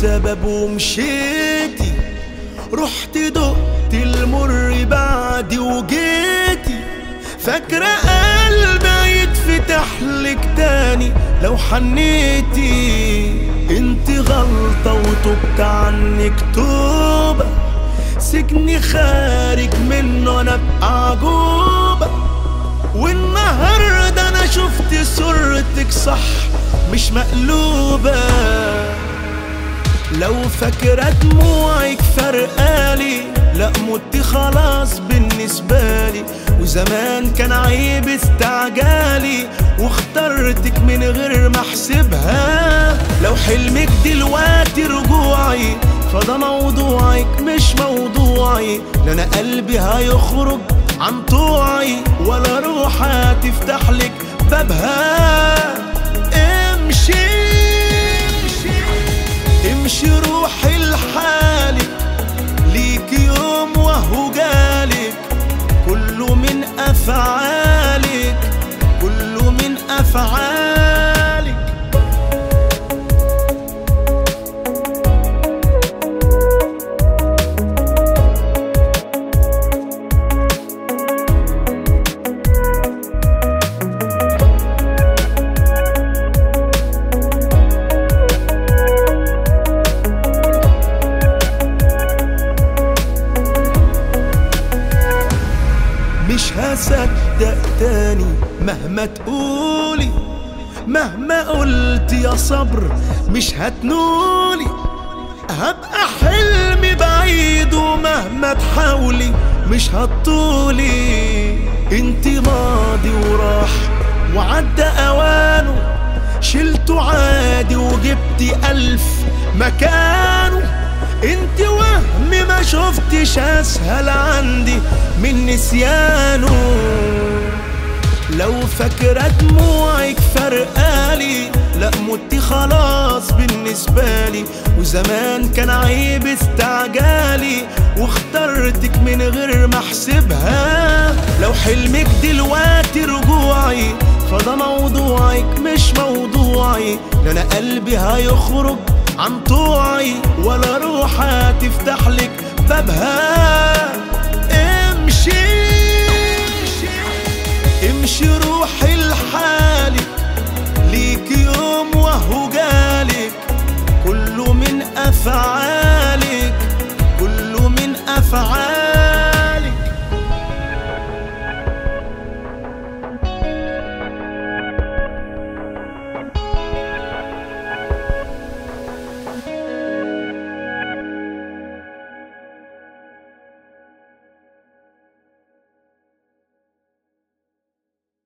سبب ومشيتي رحت دقت المر بعدي وجيتي فاكرة قلبي يتفتح لك تاني لو حنيتي انت غلطة وتبت عنك توبة سجني خارج منه انا ابقى عجوبة والنهاردة انا شفت صورتك صح مش مقلوبة لو فاكرة دموعك فرقالي لا مت خلاص بالنسبة لي وزمان كان عيب استعجالي واخترتك من غير ما احسبها لو حلمك دلوقتي رجوعي فده موضوعك مش موضوعي لا انا قلبي هيخرج عن طوعي ولا روح هتفتح لك بابها امشي امشي روحي لحالك ليك يوم وهو جالك كله من افعالك كله من افعالك مش هصدق تاني مهما تقولي مهما قلت يا صبر مش هتنولي هبقى حلمي بعيد ومهما تحاولي مش هتطولي انت ماضي وراح وعدى اوانه شلته عادي وجبتي الف مكانه انت وهم ما شفتش اسهل عندي من نسيانه لو فاكرة دموعك فرقالي لا مت خلاص بالنسبة لي وزمان كان عيب استعجالي واخترتك من غير ما احسبها لو حلمك دلوقتي رجوعي فده موضوعك مش موضوعي لا انا قلبي هيخرج عن طوعي ولا روح هتفتح لك بابها امشي امشي روحي لحالك ليك يوم وهو جالك كله من افعالك